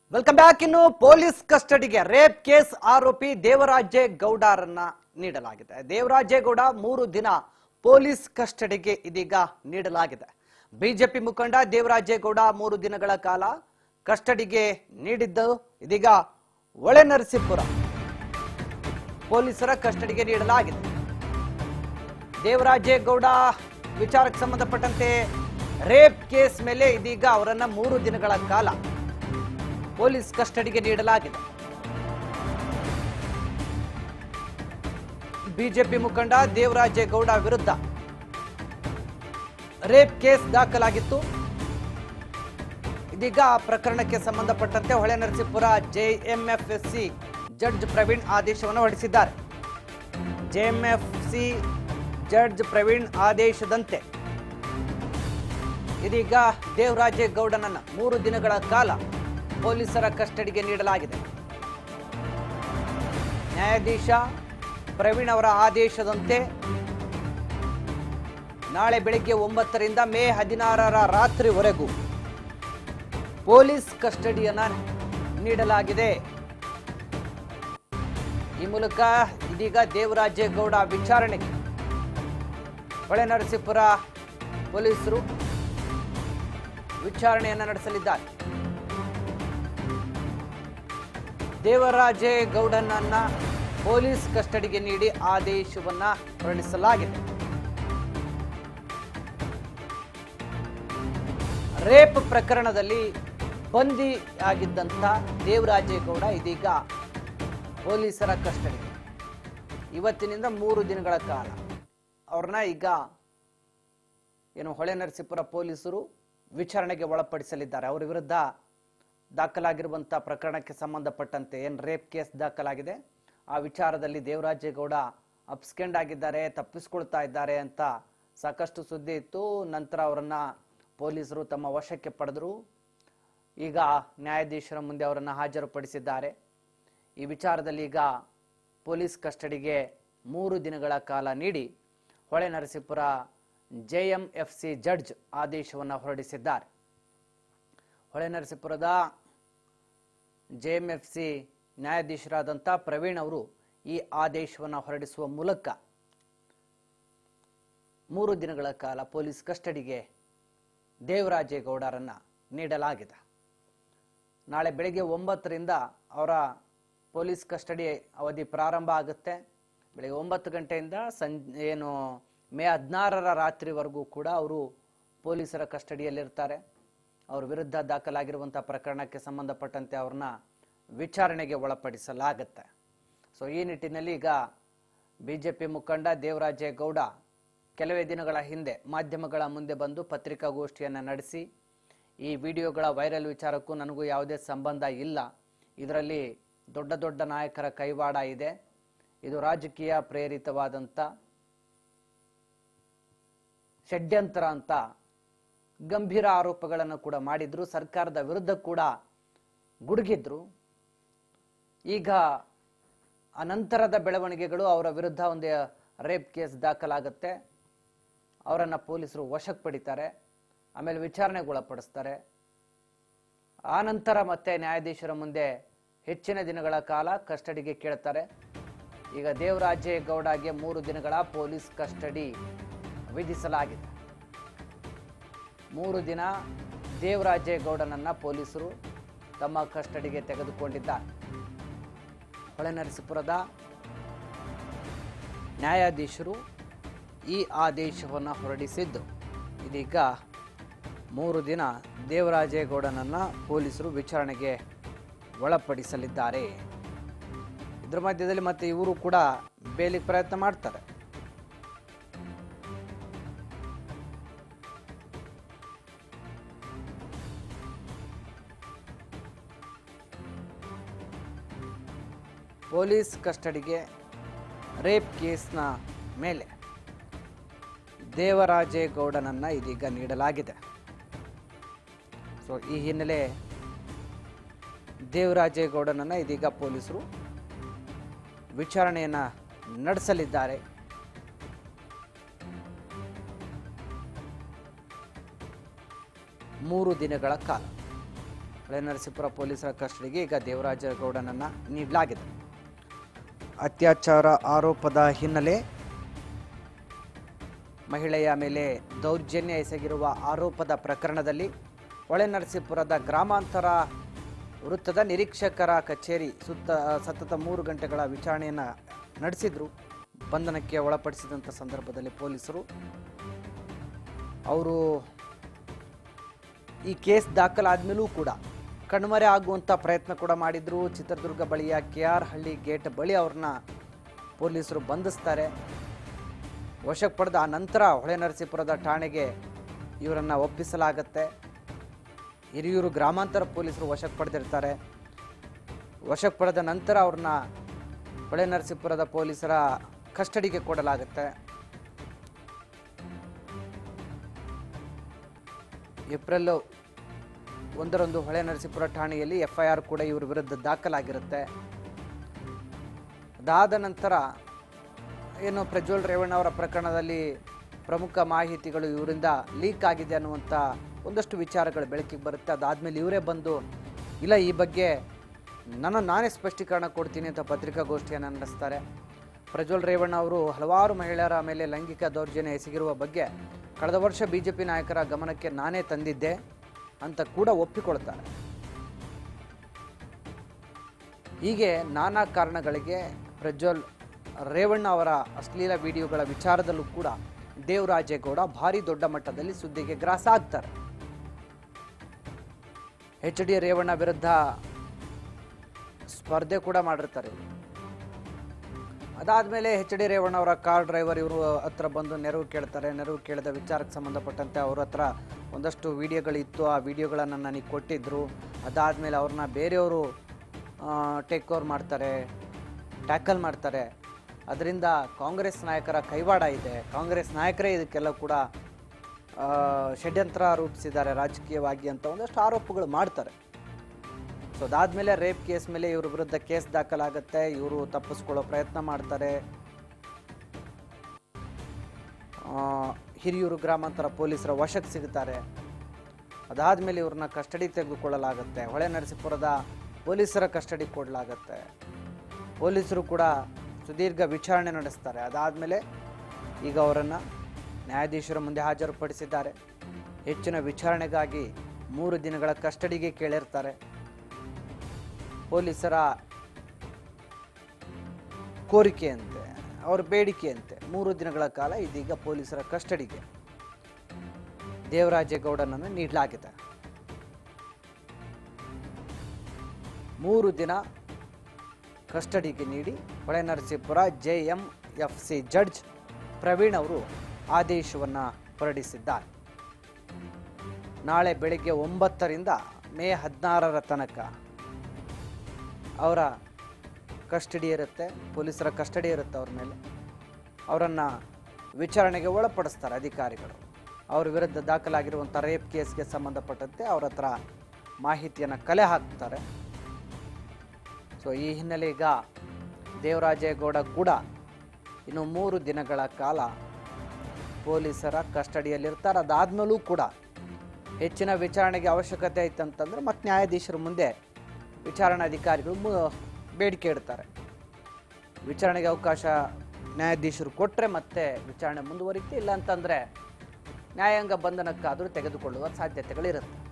Welcome back ಇನ್ನು police ಕಸ್ಟಡಿಗೆ rape case ಆರೋಪಿ ದೇವರಾಜೇ ಗೌಡರನ್ನ ನೀಡಲಾಗಿದೆ ದೇವರಾಜೇಗೌಡ ಮೂರು ದಿನ ಪೊಲೀಸ್ ಕಸ್ಟಡಿಗೆ ಇದೀಗ ನೀಡಲಾಗಿದೆ ಬಿಜೆಪಿ ಮುಖಂಡ ದೇವರಾಜೇಗೌಡ ಮೂರು ದಿನಗಳ ಕಾಲ ಕಸ್ಟಡಿಗೆ ನೀಡಿದ್ದು ಇದೀಗ ಒಳೆನರಸೀಪುರ ಪೊಲೀಸರ ಕಸ್ಟಡಿಗೆ ನೀಡಲಾಗಿದೆ ದೇವರಾಜೇಗೌಡ ವಿಚಾರಕ್ಕೆ ಸಂಬಂಧಪಟ್ಟಂತೆ ರೇಪ್ ಕೇಸ್ ಮೇಲೆ ಇದೀಗ ಅವರನ್ನ ಮೂರು ದಿನಗಳ ಕಾಲ ಪೊಲೀಸ್ ಕಸ್ಟಡಿಗೆ ನೀಡಲಾಗಿದೆ ಬಿಜೆಪಿ ಮುಖಂಡ ದೇವರಾಜೇಗೌಡ ವಿರುದ್ಧ ರೇಪ್ ಕೇಸ್ ದಾಖಲಾಗಿತ್ತು ಇದೀಗ ಆ ಪ್ರಕರಣಕ್ಕೆ ಸಂಬಂಧಪಟ್ಟಂತೆ ಹೊಳೆನರಸೀಪುರ ಜೆಎಂಎಫ್ಎಸ್ಸಿ ಜಡ್ಜ್ ಪ್ರವೀಣ್ ಆದೇಶವನ್ನು ಹೊರಡಿಸಿದ್ದಾರೆ ಜೆಎಂಎಫ್ಸಿ ಜಡ್ಜ್ ಪ್ರವೀಣ್ ಆದೇಶದಂತೆ ಇದೀಗ ದೇವರಾಜೇಗೌಡನನ್ನ ಮೂರು ದಿನಗಳ ಕಾಲ ಪೊಲೀಸರ ಕಸ್ಟಡಿಗೆ ನೀಡಲಾಗಿದೆ ನ್ಯಾಯಾಧೀಶ ಪ್ರವೀಣ್ ಅವರ ಆದೇಶದಂತೆ ನಾಳೆ ಬೆಳಗ್ಗೆ ಒಂಬತ್ತರಿಂದ ಮೇ ಹದಿನಾರರ ರಾತ್ರಿವರೆಗೂ ಪೊಲೀಸ್ ಕಸ್ಟಡಿಯನ್ನ ನೀಡಲಾಗಿದೆ ಈ ಮೂಲಕ ಇದೀಗ ದೇವರಾಜೇಗೌಡ ವಿಚಾರಣೆಗೆ ಹೊಳೆನರಸೀಪುರ ಪೊಲೀಸರು ವಿಚಾರಣೆಯನ್ನು ನಡೆಸಲಿದ್ದಾರೆ ದೇವರಾಜೇಗೌಡನನ್ನ ಪೊಲೀಸ್ ಕಸ್ಟಡಿಗೆ ನೀಡಿ ಆದೇಶವನ್ನ ಹೊರಡಿಸಲಾಗಿದೆ ರೇಪ್ ಪ್ರಕರಣದಲ್ಲಿ ಬಂದಿಯಾಗಿದ್ದಂಥ ದೇವರಾಜೇಗೌಡ ಇದೀಗ ಪೊಲೀಸರ ಕಸ್ಟಡಿ ಇವತ್ತಿನಿಂದ ಮೂರು ದಿನಗಳ ಕಾಲ ಅವ್ರನ್ನ ಈಗ ಏನು ಹೊಳೆನರಸೀಪುರ ಪೊಲೀಸರು ವಿಚಾರಣೆಗೆ ಒಳಪಡಿಸಲಿದ್ದಾರೆ ಅವರ ವಿರುದ್ಧ ದಾಖಲಾಗಿರುವಂಥ ಪ್ರಕರಣಕ್ಕೆ ಸಂಬಂಧಪಟ್ಟಂತೆ ಏನು ರೇಪ್ ಕೇಸ್ ದಾಖಲಾಗಿದೆ ಆ ವಿಚಾರದಲ್ಲಿ ದೇವರಾಜೇಗೌಡ ಅಪ್ಸ್ಕೆಂಡ್ ಆಗಿದ್ದಾರೆ ತಪ್ಪಿಸ್ಕೊಳ್ತಾ ಇದ್ದಾರೆ ಅಂತ ಸಾಕಷ್ಟು ಸುದ್ದಿ ಇತ್ತು ನಂತರ ಅವರನ್ನ ಪೊಲೀಸರು ತಮ್ಮ ವಶಕ್ಕೆ ಪಡೆದರು ಈಗ ನ್ಯಾಯಾಧೀಶರ ಮುಂದೆ ಅವರನ್ನು ಹಾಜರುಪಡಿಸಿದ್ದಾರೆ ಈ ವಿಚಾರದಲ್ಲಿ ಈಗ ಪೊಲೀಸ್ ಕಸ್ಟಡಿಗೆ ಮೂರು ದಿನಗಳ ಕಾಲ ನೀಡಿ ಹೊಳೆ ನರಸೀಪುರ ಜೆಎಂಎಫ್ಸಿ ಜಡ್ಜ್ ಆದೇಶವನ್ನು ಹೊರಡಿಸಿದ್ದಾರೆ ಹೊಳೆ ನರಸೀಪುರದ ಜೆಎಂಎಫ್ಸಿ ನ್ಯಾಯಾಧೀಶರಾದಂಥ ಪ್ರವೀಣ್ ಅವರು ಈ ಆದೇಶವನ್ನು ಹೊರಡಿಸುವ ಮೂಲಕ ಮೂರು ದಿನಗಳ ಕಾಲ ಪೊಲೀಸ್ ಕಸ್ಟಡಿಗೆ ದೇವರಾಜೇಗೌಡರನ್ನ ನೀಡಲಾಗಿದೆ ನಾಳೆ ಬೆಳಗ್ಗೆ ಒಂಬತ್ತರಿಂದ ಅವರ ಪೊಲೀಸ್ ಕಸ್ಟಡಿ ಅವಧಿ ಪ್ರಾರಂಭ ಆಗುತ್ತೆ ಬೆಳಗ್ಗೆ ಒಂಬತ್ತು ಗಂಟೆಯಿಂದ ಸಂಜೆ ಏನು ಮೇ ಹದಿನಾರರ ರಾತ್ರಿವರೆಗೂ ಕೂಡ ಅವರು ಪೊಲೀಸರ ಕಸ್ಟಡಿಯಲ್ಲಿರ್ತಾರೆ ಅವ್ರ ವಿರುದ್ಧ ದಾಖಲಾಗಿರುವಂಥ ಪ್ರಕರಣಕ್ಕೆ ಸಂಬಂಧಪಟ್ಟಂತೆ ಅವ್ರನ್ನ ವಿಚಾರಣೆಗೆ ಒಳಪಡಿಸಲಾಗುತ್ತೆ ಸೊ ಈ ನಿಟ್ಟಿನಲ್ಲಿ ಈಗ ಬಿ ಜೆ ಪಿ ಮುಖಂಡ ದೇವರಾಜೇಗೌಡ ಕೆಲವೇ ದಿನಗಳ ಹಿಂದೆ ಮಾಧ್ಯಮಗಳ ಮುಂದೆ ಬಂದು ಪತ್ರಿಕಾಗೋಷ್ಠಿಯನ್ನು ನಡೆಸಿ ಈ ವಿಡಿಯೋಗಳ ವೈರಲ್ ವಿಚಾರಕ್ಕೂ ನನಗೂ ಯಾವುದೇ ಸಂಬಂಧ ಇಲ್ಲ ಇದರಲ್ಲಿ ದೊಡ್ಡ ದೊಡ್ಡ ನಾಯಕರ ಕೈವಾಡ ಇದೆ ಇದು ರಾಜಕೀಯ ಪ್ರೇರಿತವಾದಂಥ ಷಡ್ಯಂತರ ಅಂತ ಗಂಭೀರ ಆರೋಪಗಳನ್ನು ಕೂಡ ಮಾಡಿದ್ರು ಸರ್ಕಾರದ ವಿರುದ್ಧ ಕೂಡ ಗುಡುಗಿದ್ರು ಈಗ ಅನಂತರದ ಬೆಳವಣಿಗೆಗಳು ಅವರ ವಿರುದ್ಧ ಒಂದು ರೇಪ್ ಕೇಸ್ ದಾಖಲಾಗುತ್ತೆ ಅವರನ್ನು ಪೊಲೀಸರು ವಶಕ್ಕೆ ಪಡಿತಾರೆ ಆಮೇಲೆ ವಿಚಾರಣೆಗೆ ಒಳಪಡಿಸ್ತಾರೆ ಆನಂತರ ಮತ್ತೆ ನ್ಯಾಯಾಧೀಶರ ಮುಂದೆ ಹೆಚ್ಚಿನ ದಿನಗಳ ಕಾಲ ಕಸ್ಟಡಿಗೆ ಕೇಳ್ತಾರೆ ಈಗ ದೇವರಾಜೇಗೌಡಗೆ ಮೂರು ದಿನಗಳ ಪೊಲೀಸ್ ಕಸ್ಟಡಿ ವಿಧಿಸಲಾಗಿದೆ ಮೂರು ದಿನ ದೇವರಾಜೇಗೌಡನನ್ನ ಪೊಲೀಸರು ತಮ್ಮ ಕಸ್ಟಡಿಗೆ ತೆಗೆದುಕೊಂಡಿದ್ದಾರೆ ಹೊಳೆನರಸೀಪುರದ ನ್ಯಾಯಾಧೀಶರು ಈ ಆದೇಶವನ್ನು ಹೊರಡಿಸಿದ್ದು ಇದೀಗ ಮೂರು ದಿನ ದೇವರಾಜೇಗೌಡನನ್ನ ಪೊಲೀಸರು ವಿಚಾರಣೆಗೆ ಒಳಪಡಿಸಲಿದ್ದಾರೆ ಇದ್ರ ಮಧ್ಯದಲ್ಲಿ ಮತ್ತೆ ಇವರು ಕೂಡ ಬೇಲಿಗೆ ಪ್ರಯತ್ನ ಮಾಡ್ತಾರೆ ಪೊಲೀಸ್ ಕಸ್ಟಡಿಗೆ ರೇಪ್ ಕೇಸ್ನ ಮೇಲೆ ದೇವರಾಜೇಗೌಡನನ್ನ ಇದೀಗ ನೀಡಲಾಗಿದೆ ಸೊ ಈ ಹಿನ್ನೆಲೆ ದೇವರಾಜೇಗೌಡನನ್ನ ಇದೀಗ ಪೊಲೀಸರು ವಿಚಾರಣೆಯನ್ನ ನಡೆಸಲಿದ್ದಾರೆ ಮೂರು ದಿನಗಳ ಕಾಲ ಹೊಳೆನರಸೀಪುರ ಪೊಲೀಸರ ಕಸ್ಟಡಿಗೆ ಈಗ ದೇವರಾಜೇಗೌಡನನ್ನು ನೀಡಲಾಗಿದೆ ಅತ್ಯಾಚಾರ ಆರೋಪದ ಹಿನ್ನೆಲೆ ಮಹಿಳೆಯ ಮೇಲೆ ದೌರ್ಜನ್ಯ ಎಸಗಿರುವ ಆರೋಪದ ಪ್ರಕರಣದಲ್ಲಿ ಹೊಳೆನರಸೀಪುರದ ಗ್ರಾಮಾಂತರ ವೃತ್ತದ ನಿರೀಕ್ಷಕರ ಕಚೇರಿ ಸುತ್ತ ಸತತ ಮೂರು ಗಂಟೆಗಳ ವಿಚಾರಣೆಯನ್ನು ನಡೆಸಿದ್ರು ಬಂಧನಕ್ಕೆ ಒಳಪಡಿಸಿದಂಥ ಸಂದರ್ಭದಲ್ಲಿ ಪೊಲೀಸರು ಅವರು ಈ ಕೇಸ್ ದಾಖಲಾದ್ಮೇಲೂ ಕೂಡ ಕಣ್ಮರೆ ಆಗುವಂಥ ಪ್ರಯತ್ನ ಕೂಡ ಮಾಡಿದ್ರು ಚಿತ್ರದುರ್ಗ ಬಳಿಯ ಕೆ ಆರ್ ಹಳ್ಳಿ ಗೇಟ್ ಬಳಿ ಅವ್ರನ್ನ ಪೊಲೀಸರು ಬಂಧಿಸ್ತಾರೆ ವಶಕ್ಕೆ ಪಡೆದ ಆ ನಂತರ ಹೊಳೆನರಸೀಪುರದ ಠಾಣೆಗೆ ಇವರನ್ನು ಒಪ್ಪಿಸಲಾಗತ್ತೆ ಹಿರಿಯೂರು ಗ್ರಾಮಾಂತರ ಪೊಲೀಸರು ವಶಕ್ಕೆ ಪಡೆದಿರ್ತಾರೆ ವಶಕ್ಕೆ ಪಡೆದ ನಂತರ ಅವ್ರನ್ನ ಹೊಳೆನರಸೀಪುರದ ಪೊಲೀಸರ ಕಸ್ಟಡಿಗೆ ಕೊಡಲಾಗುತ್ತೆ ಏಪ್ರಿಲ್ ಒಂದರಂದು ಹೊಳೆನರಸೀಪುರ ಠಾಣೆಯಲ್ಲಿ ಎಫ್ ಐ ಆರ್ ಕೂಡ ಇವ್ರ ವಿರುದ್ಧ ದಾಖಲಾಗಿರುತ್ತೆ ಅದಾದ ನಂತರ ಏನು ಪ್ರಜ್ವಲ್ ರೇವಣ್ಣ ಅವರ ಪ್ರಕರಣದಲ್ಲಿ ಪ್ರಮುಖ ಮಾಹಿತಿಗಳು ಇವರಿಂದ ಲೀಕ್ ಆಗಿದೆ ಅನ್ನುವಂಥ ಒಂದಷ್ಟು ವಿಚಾರಗಳು ಬೆಳಕಿಗೆ ಬರುತ್ತೆ ಅದಾದಮೇಲೆ ಇವರೇ ಬಂದು ಇಲ್ಲ ಈ ಬಗ್ಗೆ ನನ್ನ ನಾನೇ ಸ್ಪಷ್ಟೀಕರಣ ಕೊಡ್ತೀನಿ ಅಂತ ಪತ್ರಿಕಾಗೋಷ್ಠಿಯನ್ನು ನಡೆಸ್ತಾರೆ ಪ್ರಜ್ವಲ್ ರೇವಣ್ಣ ಅವರು ಹಲವಾರು ಮಹಿಳೆಯರ ಮೇಲೆ ಲೈಂಗಿಕ ದೌರ್ಜನ್ಯ ಎಸಗಿರುವ ಬಗ್ಗೆ ಕಳೆದ ವರ್ಷ ಬಿ ಜೆ ಪಿ ನಾಯಕರ ಗಮನಕ್ಕೆ ನಾನೇ ತಂದಿದ್ದೆ ಅಂತ ಕೂಡ ಒಪ್ಪಿಕೊಳ್ತಾರೆ ಹೀಗೆ ನಾನಾ ಕಾರಣಗಳಿಗೆ ಪ್ರಜ್ವಲ್ ರೇವಣ್ಣ ಅವರ ಅಶ್ಲೀಲ ವಿಡಿಯೋಗಳ ವಿಚಾರದಲ್ಲೂ ಕೂಡ ದೇವರಾಜೇಗೌಡ ಭಾರಿ ದೊಡ್ಡ ಮಟ್ಟದಲ್ಲಿ ಸುದ್ದಿಗೆ ಗ್ರಾಸ ಆಗ್ತಾರೆ ಎಚ್ ಡಿ ರೇವಣ್ಣ ವಿರುದ್ಧ ಸ್ಪರ್ಧೆ ಕೂಡ ಮಾಡಿರ್ತಾರೆ ಇವ್ರು. ಅದಾದಮೇಲೆ ಎಚ್ ಡಿ ರೇವಣ್ಣ ಅವರ ಕಾರ್ ಡ್ರೈವರ್ ಇವರು ಹತ್ರ ಬಂದು ನೆರವು ಕೇಳ್ತಾರೆ ನೆರವು ಕೇಳಿದ ವಿಚಾರಕ್ಕೆ ಸಂಬಂಧಪಟ್ಟಂತೆ ಅವ್ರ ಹತ್ರ ಒಂದಷ್ಟು ವಿಡಿಯೋಗಳಿತ್ತು ಆ ವಿಡಿಯೋಗಳನ್ನು ನನಗೆ ಕೊಟ್ಟಿದ್ದರು ಅದಾದಮೇಲೆ ಅವ್ರನ್ನ ಬೇರೆಯವರು ಟೇಕ್ ಓವರ್ ಮಾಡ್ತಾರೆ ಟ್ಯಾಕಲ್ ಮಾಡ್ತಾರೆ ಅದರಿಂದ ಕಾಂಗ್ರೆಸ್ ನಾಯಕರ ಕೈವಾಡ ಇದೆ ಕಾಂಗ್ರೆಸ್ ನಾಯಕರೇ ಇದಕ್ಕೆಲ್ಲ ಕೂಡ ಆ, ಷಡ್ಯಂತ್ರ ರೂಪಿಸಿದ್ದಾರೆ ರಾಜಕೀಯವಾಗಿ ಅಂತ ಒಂದಷ್ಟು ಆರೋಪಗಳು ಮಾಡ್ತಾರೆ ಸೊ ಅದಾದಮೇಲೆ ರೇಪ್ ಕೇಸ್ ಮೇಲೆ ಇವ್ರ ವಿರುದ್ಧ ಕೇಸ್ ದಾಖಲಾಗುತ್ತೆ ಇವರು ತಪ್ಪಿಸ್ಕೊಳ್ಳೋ ಪ್ರಯತ್ನ ಮಾಡ್ತಾರೆ ಆ, ಹಿರಿಯೂರು ಗ್ರಾಮಾಂತರ ಪೊಲೀಸರ ವಶಕ್ಕೆ ಸಿಗುತ್ತಾರೆ ಅದಾದಮೇಲೆ ಇವ್ರನ್ನ ಕಸ್ಟಡಿ ತೆಗೆದುಕೊಳ್ಳಲಾಗುತ್ತೆ ಹೊಳೆ ನರಸೀಪುರದ ಪೊಲೀಸರ ಕಸ್ಟಡಿ ಕೊಡಲಾಗತ್ತೆ ಪೊಲೀಸರು ಕೂಡ ಸುದೀರ್ಘ ವಿಚಾರಣೆ ನಡೆಸ್ತಾರೆ ಅದಾದಮೇಲೆ ಈಗ ಅವರನ್ನು ನ್ಯಾಯಾಧೀಶರ ಮುಂದೆ ಹಾಜರುಪಡಿಸಿದ್ದಾರೆ ಹೆಚ್ಚಿನ ವಿಚಾರಣೆಗಾಗಿ ಮೂರು ದಿನಗಳ ಕಸ್ಟಡಿಗೆ ಕೇಳಿರ್ತಾರೆ ಪೊಲೀಸರ ಕೋರಿಕೆಯಂತೆ ಅವರ ಬೇಡಿಕೆಯಂತೆ ಮೂರು ದಿನಗಳ ಕಾಲ ಇದೀಗ ಪೊಲೀಸರ ಕಸ್ಟಡಿಗೆ ದೇವರಾಜೇಗೌಡನನ್ನು ನೀಡಲಾಗಿದೆ ಮೂರು ದಿನ ಕಸ್ಟಡಿಗೆ ನೀಡಿ Holenarasipura J M F C judge Praveen ಅವರು ಆದೇಶವನ್ನು ಹೊರಡಿಸಿದ್ದಾರೆ ನಾಳೆ ಬೆಳಿಗ್ಗೆ ಒಂಬತ್ತರಿಂದ ಮೇ ಹದಿನಾರರ ತನಕ ಅವರ ಕಸ್ಟಡಿ ಇರುತ್ತೆ ಪೊಲೀಸರ ಕಸ್ಟಡಿ ಇರುತ್ತೆ ಅವ್ರ ಮೇಲೆ ಅವರನ್ನು ವಿಚಾರಣೆಗೆ ಒಳಪಡಿಸ್ತಾರೆ ಅಧಿಕಾರಿಗಳು ಅವ್ರ ವಿರುದ್ಧ ದಾಖಲಾಗಿರುವಂಥ ರೇಪ್ ಕೇಸ್ಗೆ ಸಂಬಂಧಪಟ್ಟಂತೆ ಅವ್ರ ಹತ್ರ ಮಾಹಿತಿಯನ್ನು ಕಲೆ ಹಾಕ್ತಾರೆ ಸೊ ಈ ಹಿನ್ನೆಲೆ ಈಗ ದೇವರಾಜೇಗೌಡ ಕೂಡ ಇನ್ನು ಮೂರು ದಿನಗಳ ಕಾಲ ಪೊಲೀಸರ ಕಸ್ಟಡಿಯಲ್ಲಿರ್ತಾರೆ ಅದಾದ್ಮೇಲೂ ಕೂಡ ಹೆಚ್ಚಿನ ವಿಚಾರಣೆಗೆ ಅವಶ್ಯಕತೆ ಐತಂತಂದ್ರೆ ಮತ್ತೆ ನ್ಯಾಯಾಧೀಶರ ಮುಂದೆ ವಿಚಾರಣಾಧಿಕಾರಿಗಳು ಮು ಬೇಡಿಕೆ ಇಡ್ತಾರೆ ವಿಚಾರಣೆಗೆ ಅವಕಾಶ ನ್ಯಾಯಾಧೀಶರು ಕೊಟ್ಟರೆ ಮತ್ತೆ ವಿಚಾರಣೆ ಮುಂದುವರಿಯುತ್ತೆ ಇಲ್ಲ ಅಂತಂದರೆ ನ್ಯಾಯಾಂಗ ಬಂಧನಕ್ಕಾದರೂ ತೆಗೆದುಕೊಳ್ಳುವ ಸಾಧ್ಯತೆಗಳಿರುತ್ತೆ